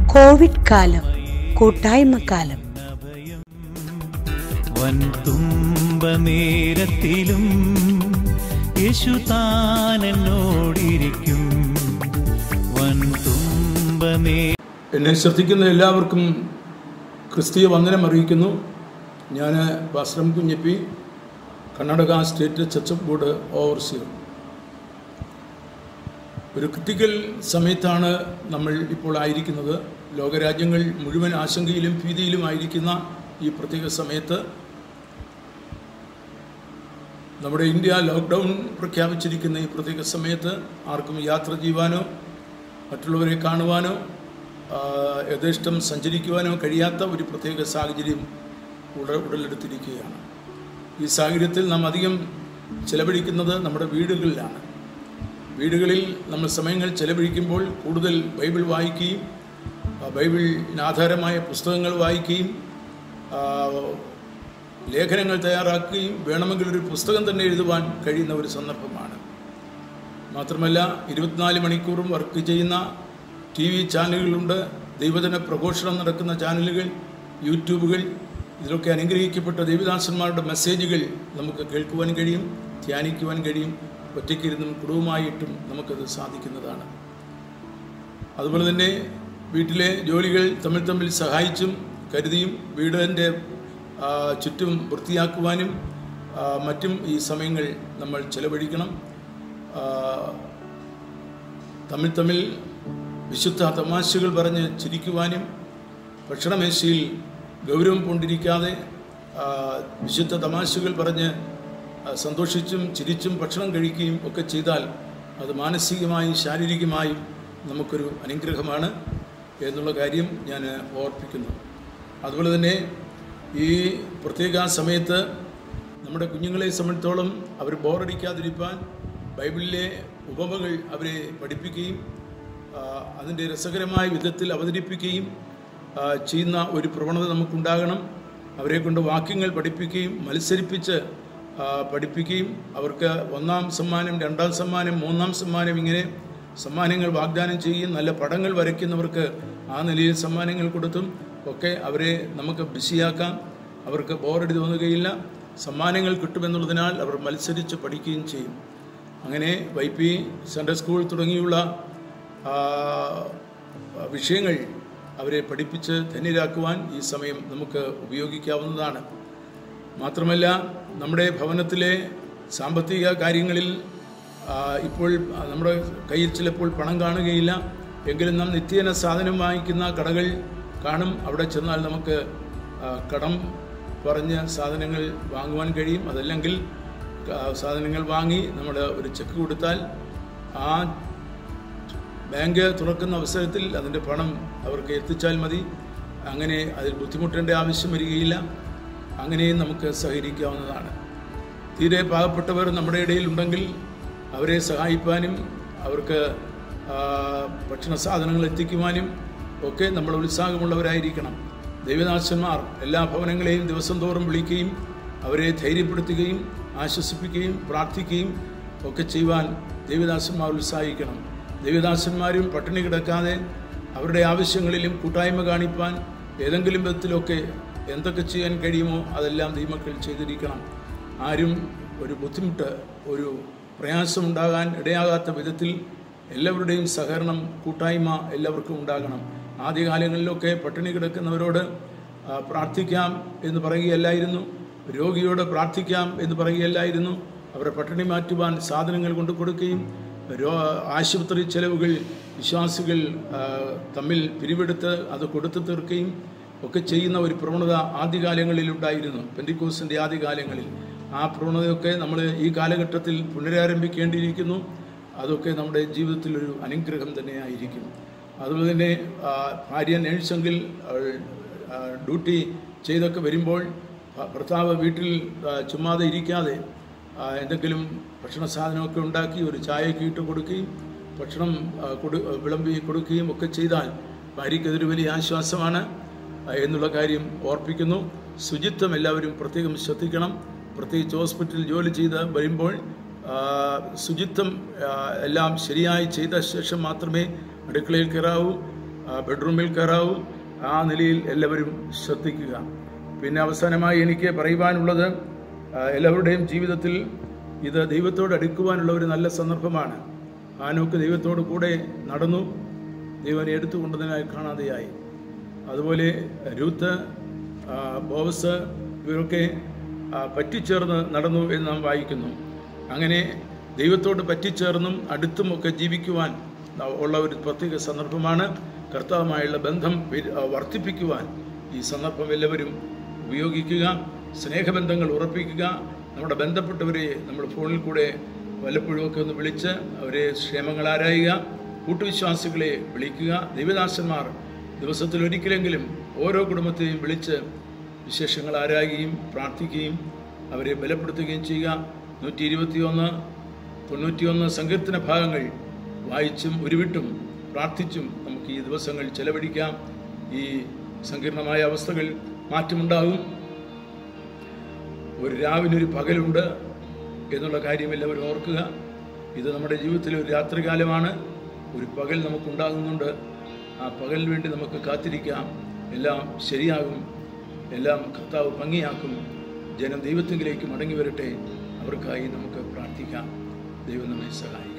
Covid കാലം കൂട്ടായ്മ കാലം വൻ തുമ്പനേരത്തിലും യേശു താൻ എന്നോടിരിക്കും വൻ തുമ്പനേ എന്നെ ശ്രദ്ധിക്കുന്ന എല്ലാവർക്കും ക്രിസ്തീയ വന്ദനം അറിയിക്കുന്നു ഞാൻ pastor Kunjappi Karnataka state church board overseer ഒരു ക്രിട്ടിക്കൽ സമയത്താണ് നമ്മൾ ഇപ്പോൾ ആയിരിക്കുന്നത് ലോകരാജ്യങ്ങൾ മുഴുവൻ ആശങ്കയിലും ഭീതിയിലും ആയിരിക്കുന്ന ഈ പ്രത്യേക സമയത്ത് നമ്മുടെ ഇന്ത്യ ലോക്ക്ഡൗൺ പ്രഖ്യാപിച്ചിരിക്കുന്ന ഈ പ്രത്യേക സമയത്ത് ആർക്കും യാത്ര ചെയ്യുവാനോ മറ്റുള്ളവരെ കാണുവാനോ ആ, യഥേഷ്ടം സഞ്ചരിക്കുവാനോ കഴിയാത്ത ഒരു പ്രത്യേക സാഹചര്യം ഉട ഉടലെടുത്തിരിക്കുകയാണ് ഈ സാഹചര്യത്തിൽ നാം അധികം ചെലവഴിക്കുന്നത് നമ്മുടെ വീടുകളിലാണ് വീടുകളിൽ നമ്മൾ സമയങ്ങൾ ചെലവഴിക്കുമ്പോൾ കൂടുതൽ ബൈബിൾ വായിക്കുകയും ആ, ബൈബിളിന് ആധാരമായ പുസ്തകങ്ങൾ വായിക്കുകയും ആ, ലേഖനങ്ങൾ തയ്യാറാക്കുകയും വേണമെങ്കിൽ ഒരു പുസ്തകം തന്നെ എഴുതുവാൻ കഴിയുന്ന ഒരു സന്ദർഭമാണ് മാത്രമല്ല ഇരുപത്തിനാല് മണിക്കൂറും വർക്ക് ചെയ്യുന്ന ടി വി ചാനലുകളുണ്ട് ദൈവജന പ്രഘോഷണം നടക്കുന്ന ചാനലുകൾ യൂട്യൂബുകൾ ഇതിലൊക്കെ അനുഗ്രഹിക്കപ്പെട്ട ദൈവദാസന്മാരുടെ മെസ്സേജുകൾ നമുക്ക് കേൾക്കുവാൻ കഴിയും ധ്യാനിക്കുവാൻ കഴിയും ഒറ്റയ്ക്കിരുന്നും കുടുംബമായിട്ടും നമുക്കത് സാധിക്കുന്നതാണ് അതുപോലെ തന്നെ വീട്ടിലെ ജോലികൾ തമ്മിൽ തമ്മിൽ സഹായിച്ചും കരുതിയും വീടിൻ്റെ ആ, ചുറ്റും വൃത്തിയാക്കുവാനും ആ, മറ്റും ഈ സമയങ്ങൾ നമ്മൾ ചെലവഴിക്കണം ആ, തമ്മിൽ തമ്മിൽ വിശുദ്ധ തമാശകൾ പറഞ്ഞ് ചിരിക്കുവാനും ഭക്ഷണമേശയിൽ ഗൗരവം കൊണ്ടിരിക്കാതെ ആ, വിശുദ്ധ തമാശകൾ പറഞ്ഞ് ആ, സന്തോഷിച്ചും ചിരിച്ചും ഭക്ഷണം കഴിക്കുകയും ഒക്കെ ചെയ്താൽ അത് മാനസികമായും ശാരീരികമായും നമുക്കൊരു അനുഗ്രഹമാണ് എന്നുള്ള കാര്യം ഞാൻ ഓർപ്പിക്കുന്നു അതുപോലെ തന്നെ ഈ പ്രത്യേക സമയത്ത് നമ്മുടെ കുഞ്ഞുങ്ങളെ സംബന്ധിച്ചോളം അവർ ബോറടിക്കാതിരിക്കാൻ ബൈബിളിലെ ഉപമകൾ അവരെ പഠിപ്പിക്കുകയും ആ, അതിൻ്റെ രസകരമായ വിധത്തിൽ അവതരിപ്പിക്കുകയും ആ, ചെയ്യുന്ന ഒരു പ്രവണത നമുക്കുണ്ടാകണം അവരെ കൊണ്ട് വാക്യങ്ങൾ പഠിപ്പിക്കുകയും മത്സരിപ്പിച്ച് ആ, പഠിപ്പിക്കുകയും അവർക്ക് ഒന്നാം സമ്മാനം രണ്ടാം സമ്മാനം മൂന്നാം സമ്മാനം ഇങ്ങനെ സമ്മാനങ്ങൾ വാഗ്ദാനം ചെയ്യും നല്ല പടങ്ങൾ വരയ്ക്കുന്നവർക്ക് ആ നിലയിൽ സമ്മാനങ്ങൾ കൊടുത്തും ഒക്കെ അവരെ നമുക്ക് ബിസിയാക്കാം അവർക്ക് ബോറടി തോന്നുകയില്ല സമ്മാനങ്ങൾ കിട്ടുമെന്നുള്ളതിനാൽ അവർ മത്സരിച്ച് പഠിക്കുകയും ചെയ്യും അങ്ങനെ വൈ പി സൺഡേ സ്കൂൾ തുടങ്ങിയുള്ള ആ, വിഷയങ്ങൾ അവരെ പഠിപ്പിച്ച് ധന്യരാക്കുവാൻ ഈ സമയം നമുക്ക് ഉപയോഗിക്കാവുന്നതാണ് മാത്രമല്ല നമ്മുടെ ഭവനത്തിലെ സാമ്പത്തിക കാര്യങ്ങളിൽ ആ, ഇപ്പോൾ നമ്മുടെ കയ്യിൽ ചിലപ്പോൾ പണം കാണുകയില്ല എങ്കിലും നാം നിത്യേന സാധനം വാങ്ങിക്കുന്ന കടകൾ കാണും അവിടെ ചെന്നാൽ നമുക്ക് ആ, കടം പറഞ്ഞ് സാധനങ്ങൾ വാങ്ങുവാൻ കഴിയും അതല്ലെങ്കിൽ ആ, സാധനങ്ങൾ വാങ്ങി നമ്മൾ ഒരു ചെക്ക് കൊടുത്താൽ ആ ബാങ്ക് തുറക്കുന്ന അവസരത്തിൽ അതിൻ്റെ പണം അവർക്ക് എത്തിച്ചാൽ മതി അങ്ങനെ അതിൽ ബുദ്ധിമുട്ടേണ്ട ആവശ്യം വരികയില്ല അങ്ങനെയും നമുക്ക് സഹകരിക്കാവുന്നതാണ് തീരെ പാവപ്പെട്ടവർ നമ്മുടെ ഇടയിൽ ഉണ്ടെങ്കിൽ അവരെ സഹായിക്കാനും അവർക്ക് ആ, ഭക്ഷണ സാധനങ്ങൾ എത്തിക്കുവാനും ഒക്കെ നമ്മൾ ഉത്സാഹമുള്ളവരായിരിക്കണം ദൈവദാസന്മാർ എല്ലാ ഭവനങ്ങളെയും ദിവസം തോറും വിളിക്കുകയും അവരെ ധൈര്യപ്പെടുത്തുകയും ആശ്വസിപ്പിക്കുകയും പ്രാർത്ഥിക്കുകയും ഒക്കെ ചെയ്യുവാൻ ദൈവദാസന്മാർ ഉത്സാഹിക്കണം ദൈവദാസന്മാരും പട്ടിണി കിടക്കാതെ അവരുടെ ആവശ്യങ്ങളിലും കൂട്ടായ്മ കാണിപ്പാൻ ഏതെങ്കിലും വിധത്തിലൊക്കെ എന്തൊക്കെ ചെയ്യാൻ കഴിയുമോ അതെല്ലാം ദൈവമക്കൾ ചെയ്തിരിക്കണം ആരും ഒരു ബുദ്ധിമുട്ട് ഒരു പ്രയാസമുണ്ടാകാൻ ഇടയാകാത്ത വിധത്തിൽ എല്ലാവരുടെയും സഹകരണം കൂട്ടായ്മ എല്ലാവർക്കും ഉണ്ടാകണം ആദ്യകാലങ്ങളിലൊക്കെ പട്ടിണി കിടക്കുന്നവരോട് ആ, പ്രാർത്ഥിക്കാം എന്ന് പറയുകയല്ലായിരുന്നു രോഗിയോട് പ്രാർത്ഥിക്കാം എന്ന് പറയുകയല്ലായിരുന്നു അവരെ പട്ടിണി മാറ്റുവാൻ സാധനങ്ങൾ കൊണ്ടു കൊടുക്കുകയും രോ ആശുപത്രി ചെലവുകൾ വിശ്വാസികൾ ആ, തമ്മിൽ പിരിവെടുത്ത് അത് കൊടുത്തു തീർക്കുകയും ഒക്കെ ചെയ്യുന്ന ഒരു പ്രവണത ആദ്യകാലങ്ങളിൽ ഉണ്ടായിരുന്നു പെൻഡിക്കോസിൻ്റെ ആദ്യകാലങ്ങളിൽ ആ പ്രവണതയൊക്കെ നമ്മൾ ഈ കാലഘട്ടത്തിൽ പുനരാരംഭിക്കേണ്ടിയിരിക്കുന്നു അതൊക്കെ നമ്മുടെ ജീവിതത്തിൽ ഒരു അനുഗ്രഹം തന്നെയായിരിക്കും അതുപോലെ തന്നെ ആ, ഭാര്യ നേഴ്സെങ്കിൽ അവൾ ആ, ഡ്യൂട്ടി ചെയ്തൊക്കെ വരുമ്പോൾ ഭ- ഭർത്താവ് വീട്ടിൽ ആ, ചുമ്മാതെ ഇരിക്കാതെ ആ, എന്തെങ്കിലും ഭക്ഷണ സാധനമൊക്കെ ഉണ്ടാക്കി ഒരു ചായയൊക്കെ ഇട്ട് കൊടുക്കുകയും ഭക്ഷണം ആ, കൊടു വിളമ്പി കൊടുക്കുകയും ഒക്കെ ചെയ്താൽ ഭാര്യയ്ക്ക് അതൊരു വലിയ ആശ്വാസമാണ് ആ, എന്നുള്ള കാര്യം ഓർപ്പിക്കുന്നു ശുചിത്വം എല്ലാവരും പ്രത്യേകം ശ്രദ്ധിക്കണം പ്രത്യേകിച്ച് ഹോസ്പിറ്റലിൽ ജോലി ചെയ്ത് വരുമ്പോൾ ആ, ശുചിത്വം ആ, എല്ലാം ശരിയായി ചെയ്ത ശേഷം മാത്രമേ അടുക്കളയിൽ കയറാവൂ ആ, ആ, ബെഡ്റൂമിൽ കയറാവൂ ആ നിലയിൽ എല്ലാവരും ശ്രദ്ധിക്കുക പിന്നെ അവസാനമായി എനിക്ക് പറയുവാനുള്ളത് ആ, എല്ലാവരുടെയും ജീവിതത്തിൽ ഇത് ദൈവത്തോട് അടുക്കുവാനുള്ള ഒരു നല്ല സന്ദർഭമാണ് ആനോക്ക് ദൈവത്തോട് കൂടെ നടന്നു ദൈവനെ എടുത്തുകൊണ്ടതിനായി കാണാതെയായി അതുപോലെ രൂത്ത് ആ, ബോവസ് ഇവരൊക്കെ ആ, പറ്റിച്ചേർന്ന് നടന്നു എന്ന് നാം വായിക്കുന്നു അങ്ങനെ ദൈവത്തോട് പറ്റിച്ചേർന്നും അടുത്തുമൊക്കെ ജീവിക്കുവാൻ ഉള്ള ഒരു പ്രത്യേക സന്ദർഭമാണ് കർത്താവുമായുള്ള ബന്ധം വെ- ആ, വർദ്ധിപ്പിക്കുവാൻ ഈ സന്ദർഭം എല്ലാവരും ഉപയോഗിക്കുക സ്നേഹബന്ധങ്ങൾ ഉറപ്പിക്കുക നമ്മുടെ ബന്ധപ്പെട്ടവരെ നമ്മുടെ ഫോണിൽ കൂടെ വല്ലപ്പോഴുമൊക്കെ ഒന്ന് വിളിച്ച് അവരെ ക്ഷേമങ്ങൾ ആരായുക കൂട്ടുവിശ്വാസികളെ വിളിക്കുക ദൈവദാസന്മാർ ദിവസത്തിൽ ഒരിക്കലെങ്കിലും ഓരോ കുടുംബത്തെയും വിളിച്ച് വിശേഷങ്ങൾ ആരായുകയും പ്രാർത്ഥിക്കുകയും അവരെ ബലപ്പെടുത്തുകയും ചെയ്യുക നൂറ്റി ഇരുപത്തിയൊന്ന് തൊണ്ണൂറ്റിയൊന്ന് സങ്കീർത്തന ഭാഗങ്ങൾ വായിച്ചും ഉരുവിട്ടും പ്രാർത്ഥിച്ചും നമുക്ക് ഈ ദിവസങ്ങൾ ചെലവഴിക്കാം ഈ സങ്കീർണമായ അവസ്ഥകൾ മാറ്റമുണ്ടാകും ഒരു രാവിനൊരു പകലുണ്ട് എന്നുള്ള കാര്യം എല്ലാവരും ഓർക്കുക ഇത് നമ്മുടെ ജീവിതത്തിലെ ഒരു രാത്രികാലമാണ് ഒരു പകൽ നമുക്കുണ്ടാകുന്നുണ്ട് ആ പകലിന് വേണ്ടി നമുക്ക് കാത്തിരിക്കാം എല്ലാം ശരിയാകും എല്ലാം കർത്താവ് ഭംഗിയാക്കും ജനം ദൈവത്തിങ്കിലേക്ക് മടങ്ങി വരട്ടെ അവർക്കായി നമുക്ക് പ്രാർത്ഥിക്കാം ദൈവം നമ്മെ സഹായിക്കും